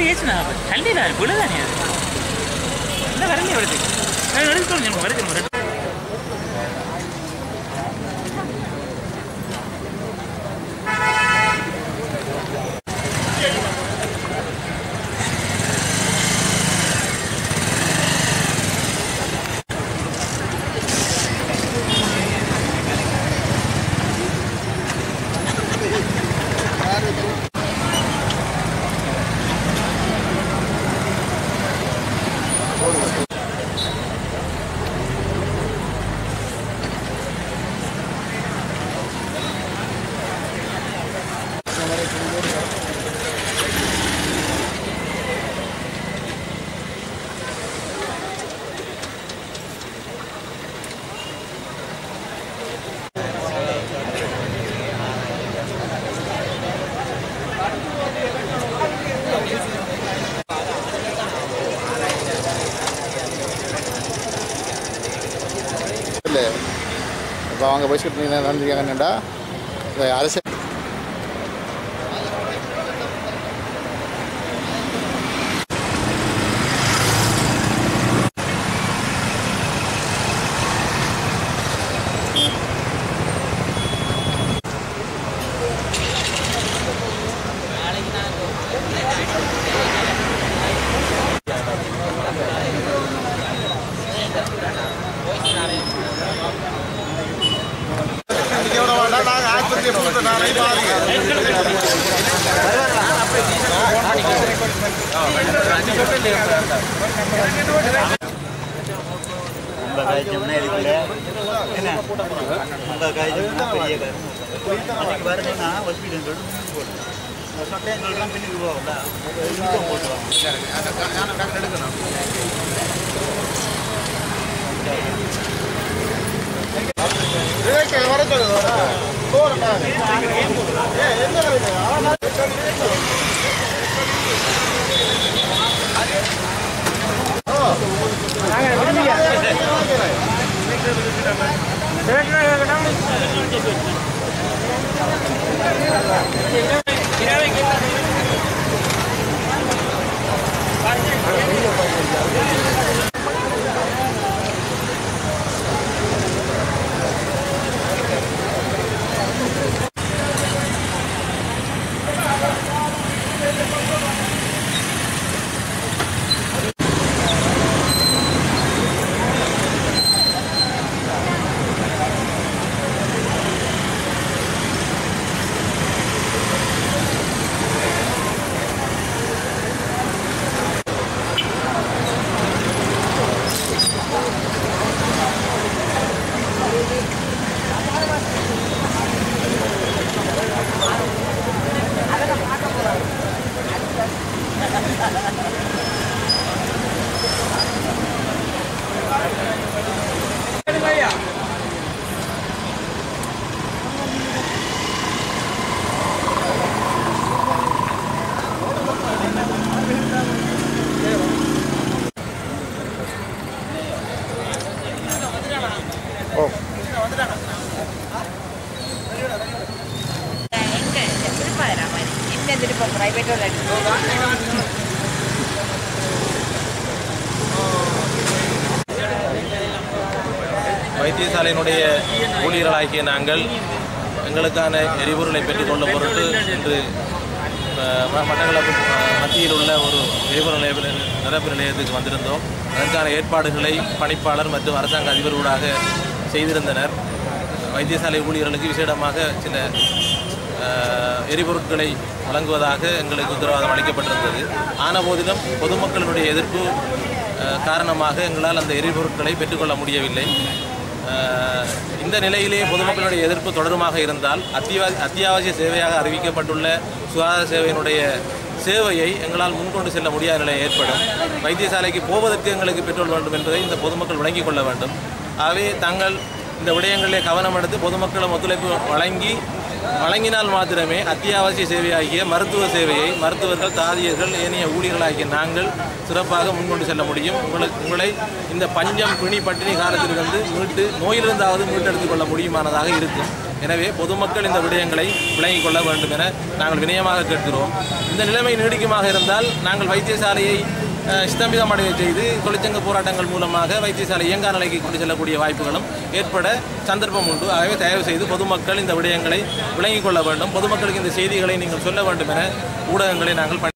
அப்படி ஏச்சுனா கல்லிடா விழுதானே அது இந்த வரலையே வருது எடுத்து வருது வருது இல்லை இப்போ அவங்க வயசுக்கு நடந்துருக்காங்கடா இந்த அரசியல் ரொம்ப காய்ச்சோம்னா இதுக்குள்ள என்ன ரொம்ப காய்ச்சோம்னா பெரிய காரணம் அதுக்கு வரணும்னா ஹாஸ்பிட்டல் போட்டு சொட்டையங்கள்லாம் பின்னுக்கு போகல இன்கம் போட்டுருவாங்க எங்க திருப்பாதிரா மாதிரி என்ன திருப்பம் பிரைவேட்டோட வைத்தியசாலையினுடைய ஊழியர்களாகிய நாங்கள் எங்களுக்கான எரிபொருளை பெற்றுக்கொள்ள பொருட்டு இன்று அஹ், ம- மட்டக்களப்பு அஹ், மத்தியில் உள்ள ஒரு எரிபொருள் நிலைய நிரப்பு நிலையத்துக்கு வந்திருந்தோம் அதற்கான ஏற்பாடுகளை பணிப்பாளர் மற்றும் அரசாங்க அதிபர்களாக செய்திருந்தனர் வைத்தியசாலை ஊழியர்களுக்கு விசேடமாக சில அஹ், எரிபொருட்களை வழங்குவதாக எங்களுக்கு உத்தரவாதம் அளிக்கப்பட்டிருந்தது ஆன போதிலும் பொதுமக்களினுடைய எதிர்ப்பு அஹ், காரணமாக எங்களால் அந்த எரிபொருட்களை பெற்றுக்கொள்ள முடியவில்லை அஹ், இந்த நிலையிலேயே பொதுமக்களுடைய எதிர்ப்பு தொடருமாக இருந்தால் அத்தியாவ அத்தியாவசிய சேவையாக அறிவிக்கப்பட்டுள்ள சுகாதார சேவையினுடைய சேவையை எங்களால் முன்கொண்டு செல்ல முடியாத நிலை ஏற்படும் வைத்தியசாலைக்கு போவதற்கு எங்களுக்கு பெட்ரோல் வேண்டும் என்பதை இந்த பொதுமக்கள் விளங்கிக் கொள்ள வேண்டும் ஆகவே தாங்கள் இந்த விடயங்களிலே கவனம் எடுத்து பொதுமக்களும் ஒத்துழைப்பு வழங்கி வழங்கினால் மாத்திரமே அத்தியாவசிய சேவையாகிய மருத்துவ சேவையை மருத்துவர்கள் தாதியர்கள் ஏனைய ஊழியர்களாகிய நாங்கள் சிறப்பாக முன்கொண்டு செல்ல முடியும் உங்களுக்கு உங்களை இந்த பஞ்சம் பிணி பட்டினி காலத்திலிருந்து மீட்டு நோயிலிருந்தாவது மீட்டெடுத்துக் கொள்ள முடியுமானதாக இருக்கும் எனவே பொதுமக்கள் இந்த விடயங்களை விளங்கிக் கொள்ள வேண்டும் என நாங்கள் வினயமாக கேட்கிறோம் இந்த நிலைமை நீடிக்குமாக இருந்தால் நாங்கள் வைத்தியசாலையை அஹ், ஸ்தம்பிதம் அடைய செய்து தொழிற்சங்க போராட்டங்கள் மூலமாக வைத்தியசாலை இயங்கா நிலைக்கு கொண்டு செல்லக்கூடிய வாய்ப்புகளும் ஏற்பட சந்தர்ப்பம் உண்டு ஆகவே தயவு செய்து பொதுமக்கள் இந்த விடயங்களை விளங்கிக் கொள்ள வேண்டும் பொதுமக்களுக்கு இந்த செய்திகளை நீங்கள் சொல்ல வேண்டும் என ஊடகங்களை நாங்கள் பணி-